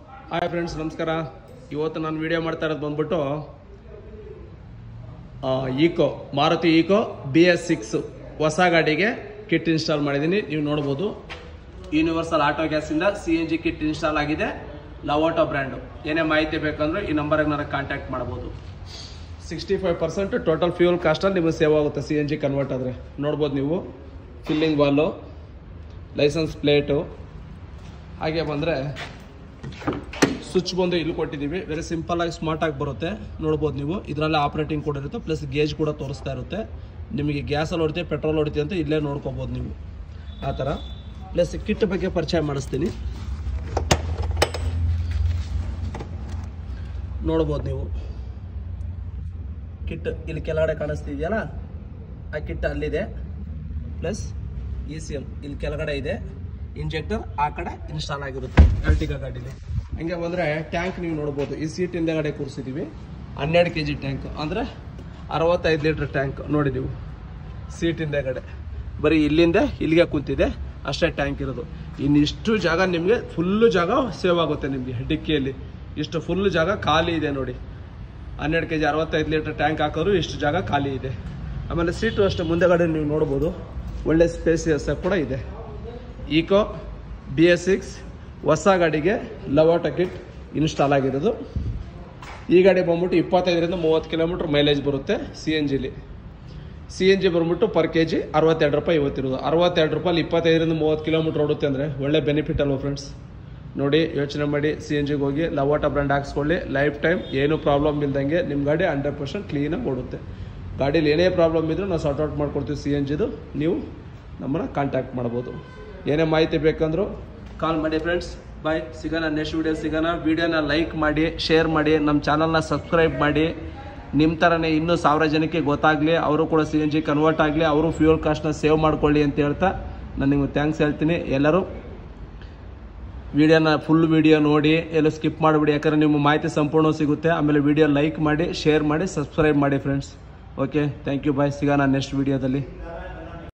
hi friends ನಮಸ್ಕಾರ ಇವತ್ತು ನಾನು ವಿಡಿಯೋ ಮಾಡ್ತಾ ಇರೋದು ಬಂದ್ಬಿಟ್ಟು Eeco Maruti Eeco B S six ಹೊಸ ಗಾಡಿಗೆ ಕಿಟ್ ಇನ್ಸ್ಟಾಲ್ ಮಾಡಿದ್ದೀನಿ ನೀವು ನೋಡ್ಬೋದು ಯೂನಿವರ್ಸಲ್ ಆಟೋ ಗ್ಯಾಸಿಂದ C N G kit install ಆಗಿದೆ ಲವೋಟೋ ಬ್ರ್ಯಾಂಡು ಏನೇ ಮಾಹಿತಿ ಬೇಕಂದ್ರೆ ಈ ನಂಬರ್ಗೆ ನನಗೆ ಕಾಂಟ್ಯಾಕ್ಟ್ ಮಾಡ್ಬೋದು sixty five percent total fuel ಕಾಸ್ಟಲ್ಲಿ ನಿಮಗೆ ಸೇವ್ ಆಗುತ್ತೆ ಸಿ ಎನ್ ಜಿ ಕನ್ವರ್ಟ್ ಆದರೆ ನೋಡ್ಬೋದು ನೀವು ಫಿಲ್ಲಿಂಗ್ ವಾಲು ಲೈಸೆನ್ಸ್ ಪ್ಲೇಟು ಹಾಗೆ ಬಂದರೆ ಸ್ವಿಚ್ ಬಂದು ಇಲ್ಲಿ ಕೊಟ್ಟಿದ್ದೀವಿ ವೆರಿ ಸಿಂಪಲ್ ಆಗಿ ಸ್ಮಾರ್ಟ್ ಆಗಿ ಬರುತ್ತೆ ನೋಡ್ಬೋದು ನೀವು ಇದರಲ್ಲೇ ಆಪ್ರೇಟಿಂಗ್ ಕೂಡ ಇರುತ್ತೆ ಪ್ಲಸ್ ಗೇಜ್ ಕೂಡ ತೋರಿಸ್ತಾ ಇರುತ್ತೆ ನಿಮಗೆ ಗ್ಯಾಸಲ್ಲಿ ಹೊಡಿತೆ ಪೆಟ್ರೋಲ್ ಹೊಡಿತೆ ಅಂತ ಇಲ್ಲೇ ನೋಡ್ಕೋಬೋದು ನೀವು ಆ ಥರ ಪ್ಲಸ್ ಕಿಟ್ ಬಗ್ಗೆ ಪರಿಚಯ ಮಾಡಿಸ್ತೀನಿ ನೋಡ್ಬೋದು ನೀವು ಕಿಟ್ ಇಲ್ಲಿ ಕೆಳಗಡೆ ಕಾಣಿಸ್ತಿದೆಯಲ್ಲ ಆ ಕಿಟ್ ಅಲ್ಲಿದೆ ಪ್ಲಸ್ ಇ ಸಿ ಎಮ್ ಇಲ್ಲಿ ಕೆಳಗಡೆ ಇದೆ ಇಂಜೆಕ್ಟರ್ ಆ ಕಡೆ ಇನ್ಸ್ಟಾಲ್ ಆಗಿರುತ್ತೆ ಎಲ್ಟಿಗಾ ಗಾಡೀಲಿ ಹಂಗೆ ಬಂದರೆ ಟ್ಯಾಂಕ್ ನೀವು ನೋಡ್ಬೋದು ಈ ಸೀಟ್ ಹಿಂದೆಗಡೆ ಕೂರಿಸಿದ್ದೀವಿ ಹನ್ನೆರಡು ಕೆ ಜಿ ಟ್ಯಾಂಕ್ ಅಂದರೆ ಅರವತ್ತೈದು ಲೀಟ್ರ್ ಟ್ಯಾಂಕ್ ನೋಡಿ ನೀವು ಸೀಟ್ ಹಿಂದೆಗಡೆ ಬರೀ ಇಲ್ಲಿಂದ ಇಲ್ಲಿಗೆ ಕೂತಿದೆ ಅಷ್ಟೇ ಟ್ಯಾಂಕ್ ಇರೋದು ಇನ್ನಿಷ್ಟು ಜಾಗ ನಿಮಗೆ ಫುಲ್ಲು ಜಾಗ ಸೇವ್ ಆಗುತ್ತೆ ನಿಮಗೆ ಡಿಕ್ಕಿಯಲ್ಲಿ ಇಷ್ಟು ಫುಲ್ ಜಾಗ ಖಾಲಿ ಇದೆ ನೋಡಿ ಹನ್ನೆರಡು ಕೆ ಜಿ ಅರವತ್ತೈದು ಲೀಟ್ರ್ ಟ್ಯಾಂಕ್ ಹಾಕೋರು ಇಷ್ಟು ಜಾಗ ಖಾಲಿ ಇದೆ ಆಮೇಲೆ ಸೀಟು ಅಷ್ಟೇ ಮುಂದೆಗಡೆ ನೀವು ನೋಡ್ಬೋದು ಒಳ್ಳೆ ಸ್ಪೇಸಿಯಸ್ ಕೂಡ ಇದೆ ಈಕೋ ಬಿ ಎಸ್ ಸಿಕ್ಸ್ ಹೊಸ ಗಾಡಿಗೆ ಲವಾಟೋ ಕಿಟ್ ಇನ್ಸ್ಟಾಲ್ ಆಗಿರೋದು ಈ ಗಾಡಿ ಬಂದ್ಬಿಟ್ಟು ಇಪ್ಪತ್ತೈದರಿಂದ ಮೂವತ್ತು ಕಿಲೋಮೀಟ್ರ್ ಮೈಲೇಜ್ ಬರುತ್ತೆ ಸಿ ಎನ್ ಜಿಲಿ ಸಿ ಎನ್ ಜಿ ಬಂದ್ಬಿಟ್ಟು ಪರ್ ಕೆ ಜಿ ಅರವತ್ತೆರಡು ರೂಪಾಯಿ ಇವತ್ತಿರೋದು ಅರವತ್ತೆರಡು ರೂಪಾಯಿ ಇಪ್ಪತ್ತೈದರಿಂದ ಮೂವತ್ತು ಕಿಲೋಮೀಟ್ರ್ ಓಡುತ್ತೆ ಅಂದರೆ ಒಳ್ಳೆ ಬೆನಿಫಿಟ್ ಅಲ್ವಾ ಫ್ರೆಂಡ್ಸ್ ನೋಡಿ ಯೋಚನೆ ಮಾಡಿ ಸಿ ಎನ್ ಜಿಗೆ ಹೋಗಿ ಲವಾಟ ಬ್ರ್ಯಾಂಡ್ ಹಾಕ್ಸ್ಕೊಳ್ಳಿ ಲೈಫ್ ಟೈಮ್ ಏನು ಪ್ರಾಬ್ಲಮ್ ಇಲ್ದಂಗೆ ನಿಮ್ಮ ಗಾಡಿ ಹಂಡ್ರೆಡ್ ಪರ್ಸೆಂಟ್ ಕ್ಲೀನಾಗಿ ಓಡುತ್ತೆ ಗಾಡೀಲಿ ಏನೇ ಪ್ರಾಬ್ಲಮ್ ಇದ್ರೂ ನಾವು ಸಾರ್ಟ್ ಔಟ್ ಮಾಡ್ಕೊಡ್ತೀವಿ ಸಿ ಎನ್ ಜಿದು ನೀವು ನಮ್ಮನ್ನು ಕಾಂಟ್ಯಾಕ್ಟ್ ಮಾಡ್ಬೋದು ಏನೇ ಮಾಹಿತಿ ಬೇಕಂದ್ರೂ ಕಾಲ್ ಮಾಡಿ ಫ್ರೆಂಡ್ಸ್ ಬಾಯ್ ಸಿಗೋಣ ನೆಕ್ಸ್ಟ್ ವೀಡಿಯೋ ಸಿಗೋಣ ವೀಡಿಯೋನ ಲೈಕ್ ಮಾಡಿ ಶೇರ್ ಮಾಡಿ ನಮ್ಮ ಚಾನಲ್ನ ಸಬ್ಸ್ಕ್ರೈಬ್ ಮಾಡಿ ನಿಮ್ಮ ಥರನೇ ಇನ್ನೂ ಸಾವಿರ ಜನಕ್ಕೆ ಗೊತ್ತಾಗಲಿ ಅವರು ಕೂಡ ಸಿ ಎನ್ ಜಿ ಕನ್ವರ್ಟ್ ಆಗಲಿ ಅವರು ಫ್ಯೂಯಲ್ ಕಾಸ್ಟ್ನ ಸೇವ್ ಮಾಡ್ಕೊಳ್ಳಿ ಅಂತ ಹೇಳ್ತಾ ನಾನು ನಿಮಗೆ ಥ್ಯಾಂಕ್ಸ್ ಹೇಳ್ತೀನಿ ಎಲ್ಲರೂ ವಿಡಿಯೋನ ಫುಲ್ ವಿಡಿಯೋ ನೋಡಿ ಎಲ್ಲೂ ಸ್ಕಿಪ್ ಮಾಡಿಬಿಡಿ ಯಾಕಂದರೆ ನಿಮ್ಮ ಮಾಹಿತಿ ಸಂಪೂರ್ಣ ಸಿಗುತ್ತೆ ಆಮೇಲೆ ವಿಡಿಯೋ ಲೈಕ್ ಮಾಡಿ ಶೇರ್ ಮಾಡಿ ಸಬ್ಸ್ಕ್ರೈಬ್ ಮಾಡಿ friends okay thank you bye ಸಿಗೋಣ ನೆಕ್ಸ್ಟ್ ವಿಡಿಯೋದಲ್ಲಿ